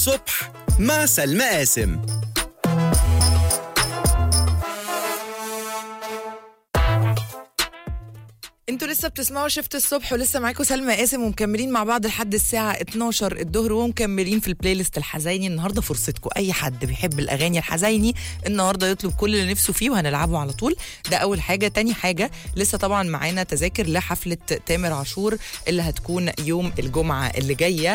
الصبح مع سلمى قاسم انتوا لسه بتسمعوا شفت الصبح ولسه معاكم سلمى قاسم ومكملين مع بعض لحد الساعة 12 الظهر ومكملين في البلاي ليست الحزيني النهارده فرصتكم أي حد بيحب الأغاني الحزيني النهارده يطلب كل اللي نفسه فيه وهنلعبه على طول ده أول حاجة تاني حاجة لسه طبعا معانا تذاكر لحفلة تامر عاشور اللي هتكون يوم الجمعة اللي جاية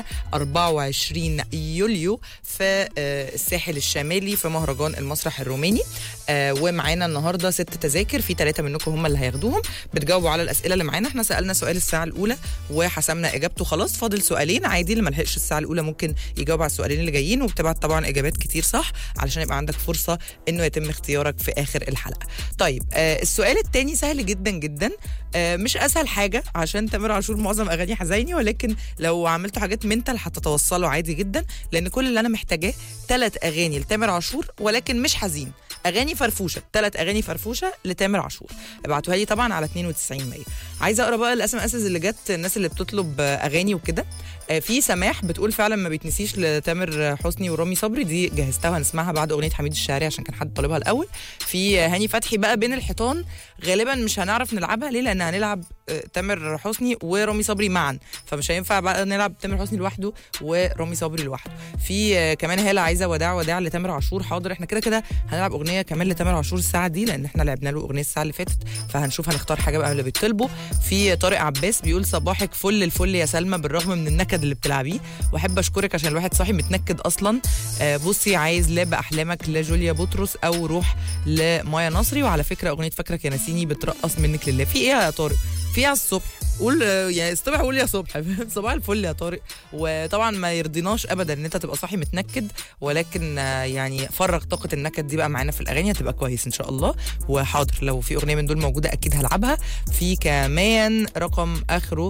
24 يوليو في آه، الساحل الشمالي في مهرجان المسرح الروماني آه، ومعانا النهارده ست تذاكر في ثلاثة منكم هم اللي هياخدوهم بتجاوبوا على الاسئله اللي معانا احنا سالنا سؤال الساعه الاولى وحسمنا اجابته خلاص فاضل سؤالين عادي اللي ما لحقش الساعه الاولى ممكن يجاوب على السؤالين اللي جايين وبتبعت طبعا اجابات كتير صح علشان يبقى عندك فرصه انه يتم اختيارك في اخر الحلقه طيب آه السؤال الثاني سهل جدا جدا آه مش اسهل حاجه عشان تامر عاشور معظم اغاني حزيني ولكن لو عملتوا حاجات منتال هتتوصلوا عادي جدا لان كل اللي انا محتاجاه ثلاث اغاني لتامر عاشور ولكن مش حزين اغاني فرفوشه ثلاث اغاني فرفوشه لتامر عاشور ابعتوها لي طبعا على 92 100 عايزه اقرا بقى الاس ام اس اللي جت الناس اللي بتطلب آه، اغاني وكده آه، في سماح بتقول فعلا ما بيتنسيش لتامر حسني ورامي صبري دي جهزتها وهنسمعها بعد اغنيه حميد الشاعري عشان كان حد طالبها الاول في آه، هاني فتحي بقى بين الحيطان غالبا مش هنعرف نلعبها ليه لان هنلعب آه، تامر حسني ورامي صبري معا فمش هينفع بقى نلعب تامر حسني لوحده ورامي صبري لوحده في آه، كمان هاله عايزه وداع وداع لتامر عاشور حاضر احنا كده كده هنلعب اغنيه كمان لتامر عاشور الساعه دي لان احنا لعبنا له اغنيه الساعه اللي فاتت فهنشوف هنختار حاجه بقى من اللي بيطلبوا في طارق عباس بيقول صباحك فل الفل يا سلمى بالرغم من النكد اللي بتلعبيه واحب اشكرك عشان الواحد صاحي متنكد اصلا آه، بصي عايز لاب احلامك لجوليا بطرس او روح لمايا نصري وعلى فكره اغنيه فاكرك يا نسيني بترقص منك لله في ايه يا طارق في ايه على الصبح قول آه، يعني الصبح قول يا صبح فاهم؟ صباح الفل يا طارق وطبعا ما يرضيناش ابدا ان انت تبقى صاحي متنكد ولكن آه، يعني فرغ طاقه النكد دي بقى معانا في الاغاني هتبقى كويس ان شاء الله وحاضر لو في اغنيه من دول موجوده اكيد هلعبها في كمان رقم اخره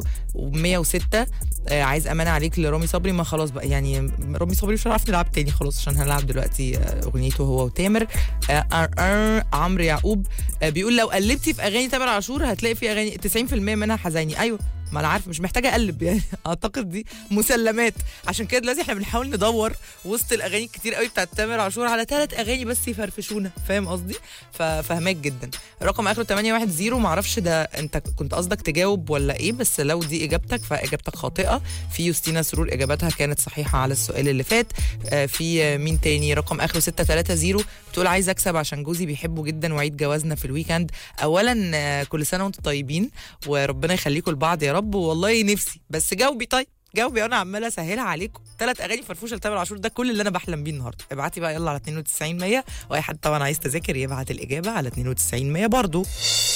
106 آه، عايز امانه عليك لرامي صبري ما خلاص بقى يعني رامي صبري مش هنعرف نلعب تاني خلاص عشان هنلعب دلوقتي آه، اغنيته هو وتامر آه، آه، آه، عمرو يعقوب آه، بيقول لو قلبتي في اغاني تامر عاشور هتلاقي في اغاني 90% منها حزيني ايوه ما انا عارف مش محتاجه اقلب يعني اعتقد دي مسلمات عشان كده دلوقتي احنا بنحاول ندور وسط الاغاني الكتير قوي بتاعت تامر عاشور على ثلاث اغاني بس يفرفشونا فاهم قصدي ففهماك جدا رقم اخره 810 معرفش ده انت كنت قصدك تجاوب ولا ايه بس لو دي اجابتك فاجابتك خاطئه في يوستينا سرور اجابتها كانت صحيحه على السؤال اللي فات آه، في آه، مين تاني رقم اخره 630 بتقول عايز اكسب عشان جوزي بيحبه جدا وعيد جوازنا في الويكند اولا آه، كل سنه وانتم طيبين وربنا يخليكم لبعض يا رب والله نفسي بس جاوبي طيب جاوبي انا عماله اسهلها عليكم ثلاث اغاني فرفوشه لتامر عاشور ده كل اللي انا بحلم بيه النهارده ابعتي بقى يلا على 92 100 واي حد طبعا عايز تذاكر يبعت الاجابه على 92 100 برضه